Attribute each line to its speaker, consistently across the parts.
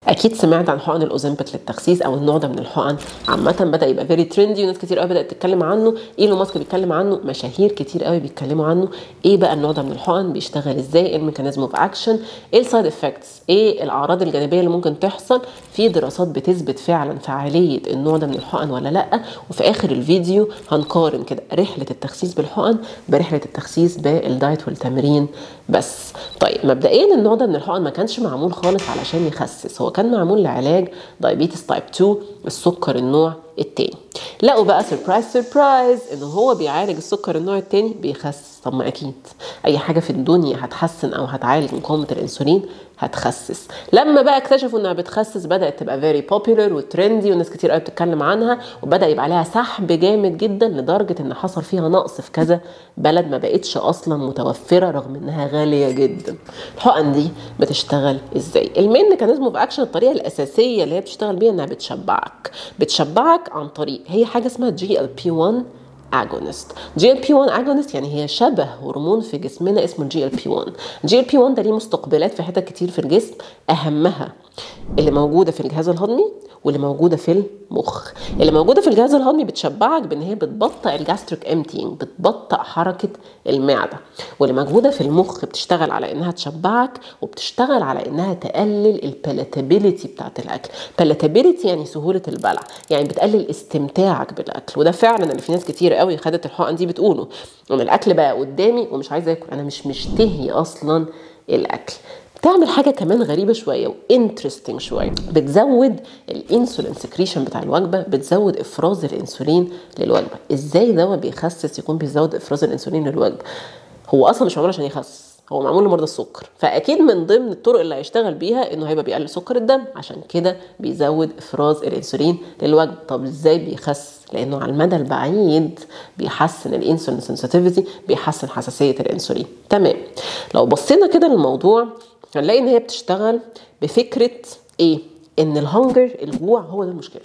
Speaker 1: اكيد سمعت عن حقن الاوزمبيك للتخسيس او النوع ده من الحقن عامه بدا يبقى فيري ترندي وناس كتير قوي بدات تتكلم عنه ايلون ماسك بيتكلم عنه مشاهير كتير قوي بيتكلموا عنه ايه بقى النوع ده من الحقن بيشتغل ازاي ايه الميكانيزم اوف اكشن ايه السايد افكتس ايه الاعراض الجانبيه اللي ممكن تحصل في دراسات بتثبت فعلا فعاليه النوع ده من الحقن ولا لا وفي اخر الفيديو هنقارن كده رحله التخسيس بالحقن برحله التخسيس بالدايت والتمرين بس طيب مبدئيا النوع ده من الحقن ما كانش معمول خالص علشان يخسس هو كان معمول لعلاج دايابيتس تايب 2 السكر النوع التاني لقوا بقى سربرايز سربرايز ان هو بيعالج السكر النوع التاني بيخسس طب ما اكيد اي حاجه في الدنيا هتحسن او هتعالج مقاومه الانسولين هتخسس لما بقى اكتشفوا انها بتخسس بدات تبقى فيري بوبيلر وترندي وناس كتير قوي بتتكلم عنها وبدا يبقى عليها سحب جامد جدا لدرجه ان حصل فيها نقص في كذا بلد ما بقتش اصلا متوفره رغم انها غاليه جدا الحقن دي بتشتغل ازاي المين ميكانيزم اوف اكشن الطريقه الاساسيه اللي هي بتشتغل بيها انها بتشبعك بتشبعك عن طريق هي حاجه اسمها جي ال بي 1 اجونست جي ال بي 1 اجونست يعني هي شبه هرمون في جسمنا اسمه الجي ال بي 1 جي ال بي 1 ده ليه مستقبلات في حتت كتير في الجسم اهمها اللي موجوده في الجهاز الهضمي واللي موجوده في المخ اللي موجوده في الجهاز الهضمي بتشبعك بان هي بتبطئ الجاستريك امتينج بتبطئ حركه المعده واللي موجوده في المخ بتشتغل على انها تشبعك وبتشتغل على انها تقلل البلاتابيليتي بتاعت الاكل بلاتابيليتي يعني سهوله البلع يعني بتقلل استمتاعك بالاكل وده فعلا اللي في ناس كتير قوي خدت الحقن دي بتقوله ان الاكل بقى قدامي ومش عايزه اكل انا مش مشتهي اصلا الاكل بتعمل حاجه كمان غريبه شويه وانترستنج شويه بتزود الانسولين سكريشن بتاع الوجبه بتزود افراز الانسولين للوجبه ازاي دواء بيخسس يكون بيزود افراز الانسولين للوجبه هو اصلا مش معمول عشان يخسس هو معمول لمرضى السكر فاكيد من ضمن الطرق اللي هيشتغل بيها انه هيبقى بيقلل سكر الدم عشان كده بيزود افراز الانسولين للوجبه طب ازاي بيخسس لانه على المدى البعيد بيحسن الانسولين سنسيتيفيتي بيحسن حساسيه الانسولين تمام لو بصينا كده للموضوع هنلاقي ان هي بتشتغل بفكره ايه ان الهنجر الجوع هو ده المشكله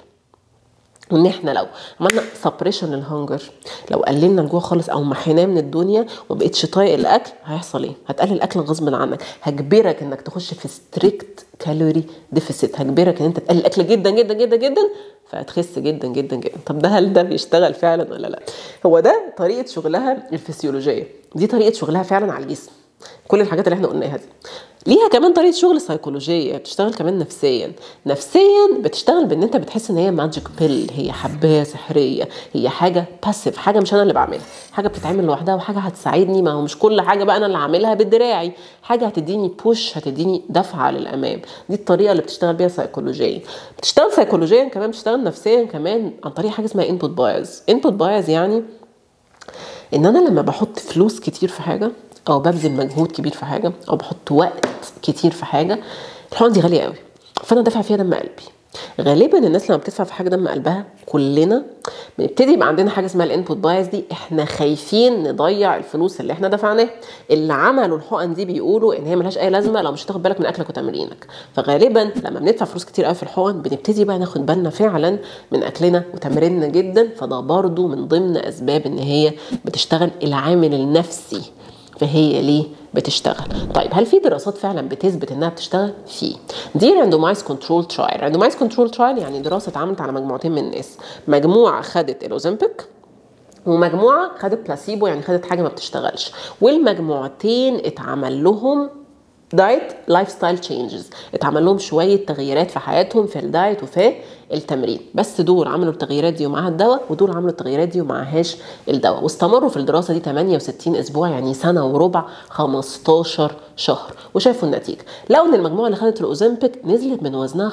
Speaker 1: وان احنا لو عملنا سبريشن للهنجر لو قللنا الجوع خالص او محيناه من الدنيا وما بقتش طايق الاكل هيحصل ايه هتقلل الاكل غصب عنك هجبرك انك تخش في ستريكت كالوري ديفيسيت هجبرك ان انت تقلل الاكل جدا جدا جدا جدا فهتخس جدا جدا جدا طب ده هل ده بيشتغل فعلا ولا لا هو ده طريقه شغلها الفسيولوجيه دي طريقه شغلها فعلا على الجسم كل الحاجات اللي احنا قلناها دي ليها كمان طريقه شغل سيكولوجيه بتشتغل كمان نفسيا نفسيا بتشتغل بان انت بتحس ان هي ماجيك بيل هي حبايه سحريه هي حاجه باسيف حاجه مش انا اللي بعملها حاجه بتتعمل لوحدها وحاجه هتساعدني ما هو مش كل حاجه بقى انا اللي عاملها بدراعي حاجه هتديني بوش هتديني دفعه للامام دي الطريقه اللي بتشتغل بيها سيكولوجيا بتشتغل سيكولوجيا كمان بتشتغل نفسيا كمان عن طريق حاجه اسمها انبوت بايز انبوت بايز يعني ان انا لما بحط فلوس كتير في حاجه او ببذل مجهود كبير في حاجه او بحط وقت كتير في حاجه الحقن دي غاليه قوي فانا دافع فيها دم قلبي غالبا الناس لما بتدفع في حاجه دم قلبها كلنا بنبتدي يبقى عندنا حاجه اسمها الانبوت بايس دي احنا خايفين نضيع الفلوس اللي احنا دفعناها اللي عملوا الحقن دي بيقولوا ان هي ملهاش اي لازمه لو مش هتاخد بالك من اكلك وتمرينك فغالبا لما بندفع فلوس كتير قوي في الحقن بنبتدي بقى ناخد بالنا فعلا من اكلنا وتمريننا جدا فده برضو من ضمن اسباب ان هي بتشتغل العامل النفسي فهي ليه بتشتغل طيب هل في دراسات فعلا بتثبت انها بتشتغل في دي راندومايز كنترول ترايل راندومايز كنترول ترايل يعني دراسه اتعملت على مجموعتين من الناس مجموعه خدت الاوزمبيك ومجموعه خدت بلاسيبو يعني خدت حاجه ما بتشتغلش والمجموعتين اتعمل لهم دايت لايف ستايل تشينجز اتعمل لهم شويه تغييرات في حياتهم في الدايت وفي التمرين بس دول عملوا التغييرات دي ومعاها الدواء ودول عملوا التغييرات دي ومعاهاش الدواء واستمروا في الدراسه دي 68 اسبوع يعني سنه وربع 15 شهر وشافوا النتيجه لقوا ان المجموعه اللي خدت الاوزمبيك نزلت من وزنها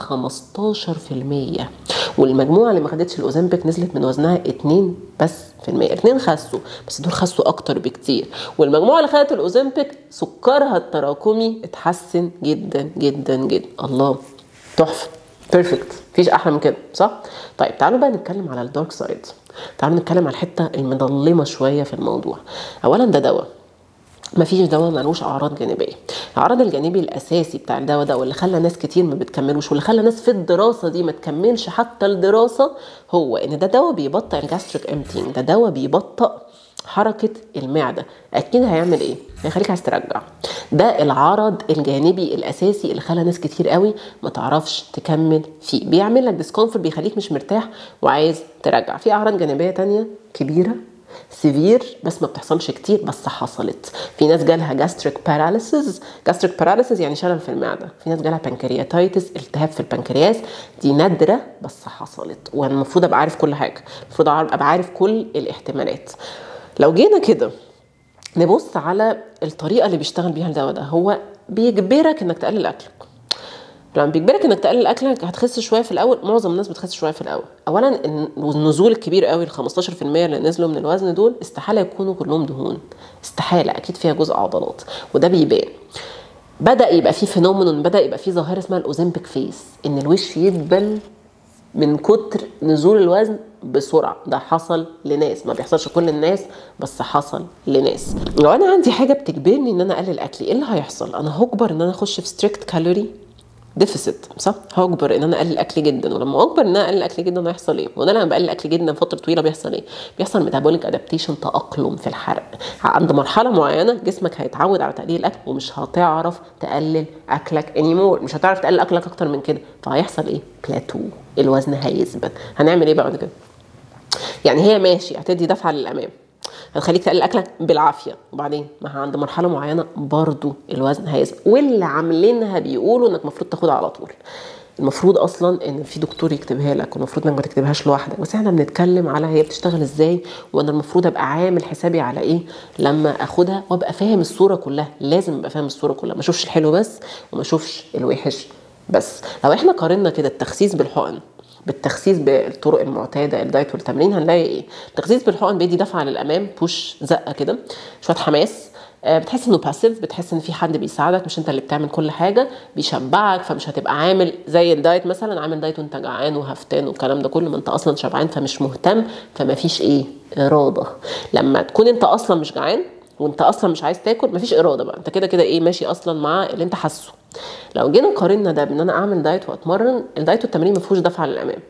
Speaker 1: 15% والمجموعه اللي ما خدتش الاوزمبيك نزلت من وزنها 2 بس في المية اتنين خسوا بس دول خسوا اكتر بكتير والمجموعه اللي خدت الاوزمبيك سكرها التراكمي اتحسن جدا جدا جدا الله تحفه بيرفكت مفيش احلى من كده صح طيب تعالوا بقى نتكلم على الدارك سايد تعالوا نتكلم على الحته المظلمه شويه في الموضوع اولا ده دواء مفيش دواء ملوش اعراض جانبيه العرض الجانبي الاساسي بتاع الدواء ده واللي خلى ناس كتير ما بتكملوش واللي خلى ناس في الدراسه دي ما تكملش حتى الدراسه هو ان ده دواء بيبطئ الجاستريك امتين ده دواء بيبطئ حركه المعده اكيد هيعمل ايه هيخليك عايز ترجع ده العرض الجانبي الاساسي اللي خلى ناس كتير قوي ما تعرفش تكمل فيه بيعمل لك ديسكومفورت بيخليك مش مرتاح وعايز ترجع في اعراض جانبيه تانية كبيره سيفير بس ما بتحصلش كتير بس حصلت في ناس جالها جاستريك باراليسيس جاستريك باراليسيس يعني شلل في المعده في ناس جالها بنكرياتايتس التهاب في البنكرياس دي نادره بس حصلت وانا المفروض ابقى عارف كل حاجه المفروض ابقى عارف كل الاحتمالات لو جينا كده نبص على الطريقه اللي بيشتغل بيها الدواء ده هو بيجبرك انك تقلل اكلك لما بيجبرك انك تقلل اكلك هتخس شويه في الاول معظم الناس بتخس شويه في الاول اولا النزول الكبير قوي ال 15% اللي نزلوا من الوزن دول استحاله يكونوا كلهم دهون استحاله اكيد فيها جزء عضلات وده بيبان بدا يبقى في فينومينون بدا يبقى في ظاهره اسمها الاوزمبيك فيس ان الوش يدبل من كتر نزول الوزن بسرعه ده حصل لناس ما بيحصلش كل الناس بس حصل لناس لو انا عندي حاجه بتجبرني ان انا اقلل اكلي ايه اللي هيحصل انا هجبر ان انا اخش في ستريكت كالوري ديفيسيت صح هجبر ان انا اقلل اكل جدا ولما اجبر ان انا اقلل اكل جدا هيحصل ايه وانا لما بقلل اكل جدا فتره طويله بيحصل ايه بيحصل ميتابوليك ادابتيشن تاقلم في الحرق عند مرحله معينه جسمك هيتعود على تقليل الاكل ومش هتعرف تقلل اكلك انيمور مش هتعرف تقلل اكلك اكتر من كده فهيحصل ايه بلاتو الوزن هيثبت هنعمل ايه بعد كده يعني هي ماشي هتدي دفعه للامام هتخليك تقلل اكلك بالعافيه وبعدين ما عند مرحله معينه برضو الوزن هيثبت واللي عاملينها بيقولوا انك المفروض تاخدها على طول المفروض اصلا ان في دكتور يكتبها لك والمفروض انك ما تكتبهاش لوحدك بس احنا بنتكلم على هي بتشتغل ازاي وانا المفروض ابقى عامل حسابي على ايه لما اخدها وابقى فاهم الصوره كلها لازم ابقى فاهم الصوره كلها ما اشوفش الحلو بس وما اشوفش الوحش بس لو احنا قارنا كده التخسيس بالحقن بالتخسيس بالطرق المعتاده الدايت والتمرين هنلاقي ايه التخسيس بالحقن بيدي دفعه للامام بوش زقه كده شويه حماس بتحس انه باسيف بتحس ان في حد بيساعدك مش انت اللي بتعمل كل حاجه بيشبعك فمش هتبقى عامل زي الدايت مثلا عامل دايت وانت جعان وهفتان والكلام ده كله ما انت اصلا شبعان فمش مهتم فما فيش ايه اراده لما تكون انت اصلا مش جعان وانت اصلا مش عايز تاكل مفيش اراده بقى انت كده كده ايه ماشي اصلا مع اللي انت حاسه لو جينا قارنا ده بان انا اعمل دايت واتمرن الدايت والتمرين ما فيهوش دفعه للامام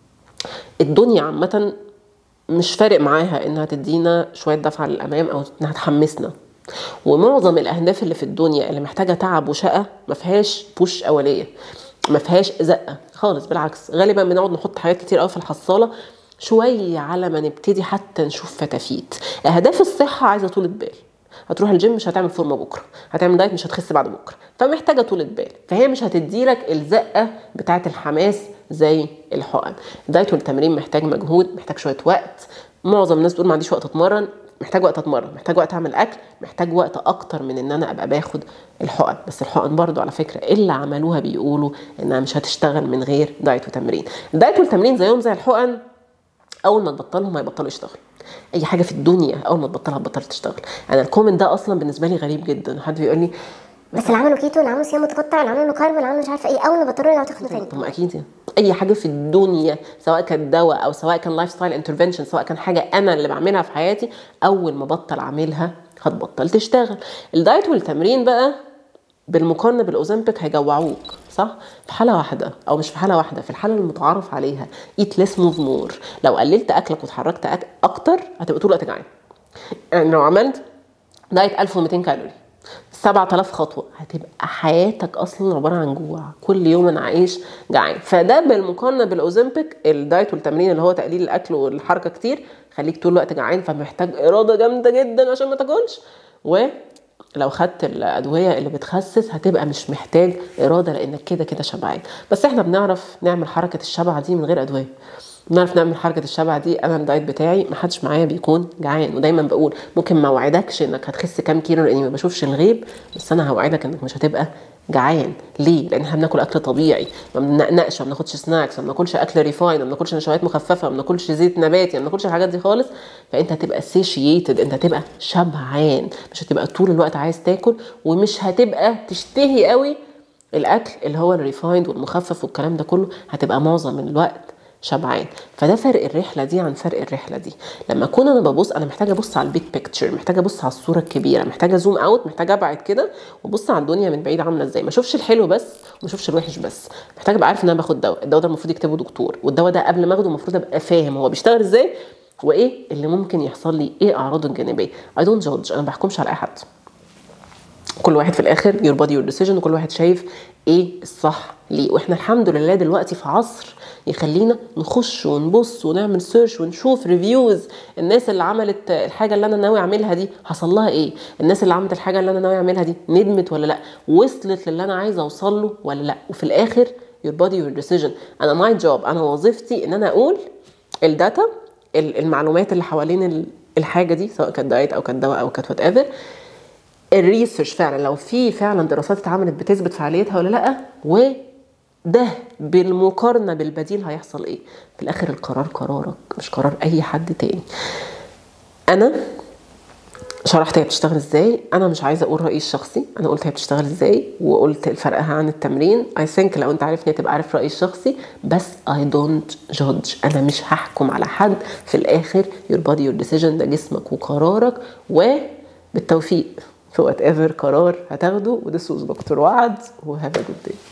Speaker 1: الدنيا عامه مش فارق معاها انها تدينا شويه دفعه للامام او انها تحمسنا ومعظم الاهداف اللي في الدنيا اللي محتاجه تعب وشقه ما فيهاش بوش اوليه ما فيهاش زقه خالص بالعكس غالبا بنقعد نحط حاجات كتير قوي في الحصاله شويه على ما نبتدي حتى نشوف فتافيت اهداف الصحه عايزه طولة بال هتروح الجيم مش هتعمل فورمه بكره هتعمل دايت مش هتخس بعد بكره فمحتاجه طولة بال فهي مش هتديلك الزقه بتاعه الحماس زي الحقن الدايت والتمرين محتاج مجهود محتاج شويه وقت معظم الناس بتقول ما عنديش وقت اتمرن محتاج وقت اتمرن محتاج وقت اعمل اكل محتاج وقت اكتر من ان انا ابقى باخد الحقن بس الحقن برضو على فكره اللي عملوها بيقولوا انها مش هتشتغل من غير دايت وتمرين الدايت والتمرين زيهم زي الحقن اول ما تبطلهم هيبطلوا يشتغلوا اي حاجه في الدنيا اول ما تبطلها هتبطل تشتغل انا الكومنت ده اصلا بالنسبه لي غريب جدا حد بيقول لي
Speaker 2: بس اللي عملوا كيتو اللي عملوا صيام متقطع اللي عملوا كارب اللي عملوا مش عارفه ايه اول ما بطلوا يرجعوا تاخدوا تاني
Speaker 1: طب ما اكيد يعني. اي حاجه في الدنيا سواء كان دواء او سواء كان لايف ستايل انترفنشن سواء كان حاجه انا اللي بعملها في حياتي اول ما بطل اعملها هتبطل تشتغل الدايت والتمرين بقى بالمقارنه بالاوزمبيك هيجوعوك صح في حاله واحده او مش في حاله واحده في الحاله المتعارف عليها ايت ليس موف مور لو قللت اكلك وتحركت أك... اكتر هتبقى طول الوقت جعان يعني لو عملت دايت 1200 كالوري 7000 خطوه هتبقى حياتك اصلا عباره عن جوع كل يوم انا عايش جعان فده بالمقارنه بالاوزمبيك الدايت والتمرين اللي هو تقليل الاكل والحركه كتير خليك طول الوقت جعان فمحتاج اراده جامده جدا عشان ما تاكلش ولو خدت الادويه اللي بتخسس هتبقى مش محتاج اراده لانك كده كده شبعان بس احنا بنعرف نعمل حركه الشبع دي من غير ادويه بنعرف نعمل حركه الشبع دي انا الدايت بتاعي ما حدش معايا بيكون جعان ودايما بقول ممكن ما اوعدكش انك هتخس كام كيلو لاني ما بشوفش الغيب بس انا هوعدك انك مش هتبقى جعان ليه لان احنا بناكل اكل طبيعي ما بننقنقش ما بناخدش سناكس ما بناكلش اكل ريفاين ما بناكلش نشويات مخففه ما بناكلش زيت نباتي ما بناكلش الحاجات دي خالص فانت هتبقى سيشيتد انت هتبقى شبعان مش هتبقى طول الوقت عايز تاكل ومش هتبقى تشتهي قوي الاكل اللي هو الريفايند والمخفف والكلام ده كله هتبقى معظم الوقت شبعان فده فرق الرحله دي عن فرق الرحله دي لما اكون انا ببص انا محتاجه ابص على البيج بيكتشر محتاجه ابص على الصوره الكبيره محتاجه زوم اوت محتاجه ابعد كده وابص على الدنيا من بعيد عامله ازاي ما اشوفش الحلو بس وما اشوفش الوحش بس محتاجه ابقى عارف ان انا باخد دواء الدواء ده المفروض يكتبه دكتور والدواء ده قبل ما اخده المفروض ابقى فاهم هو بيشتغل ازاي وايه اللي ممكن يحصل لي ايه اعراضه الجانبيه I don't judge انا ما بحكمش على اي حد كل واحد في الاخر your body your decision وكل واحد شايف ايه الصح ليه واحنا الحمد لله دلوقتي في عصر يخلينا نخش ونبص ونعمل سيرش ونشوف ريفيوز الناس اللي عملت الحاجه اللي انا ناوي اعملها دي حصل لها ايه الناس اللي عملت الحاجه اللي انا ناوي اعملها دي ندمت ولا لا وصلت للي انا عايزه اوصل له ولا لا وفي الاخر your body your decision انا ماي جوب انا وظيفتي ان انا اقول الداتا المعلومات اللي حوالين الحاجه دي سواء كانت دايت او كانت دواء او كانت وات ايفر الريسيرش فعلا لو في فعلا دراسات اتعملت بتثبت فعاليتها ولا لا وده بالمقارنه بالبديل هيحصل ايه في الاخر القرار قرارك مش قرار اي حد تاني انا شرحت هي بتشتغل ازاي انا مش عايزه اقول رايي الشخصي انا قلت هي بتشتغل ازاي وقلت فرقها عن التمرين اي ثينك لو انت عارفني تبقى عارف رايي الشخصي بس اي دونت جادج انا مش هحكم على حد في الاخر يور بادي يور ديسيجن ده جسمك وقرارك وبالتوفيق في وات ايفر قرار هتاخده وده سوز دكتور وعد وهاف ا جود داي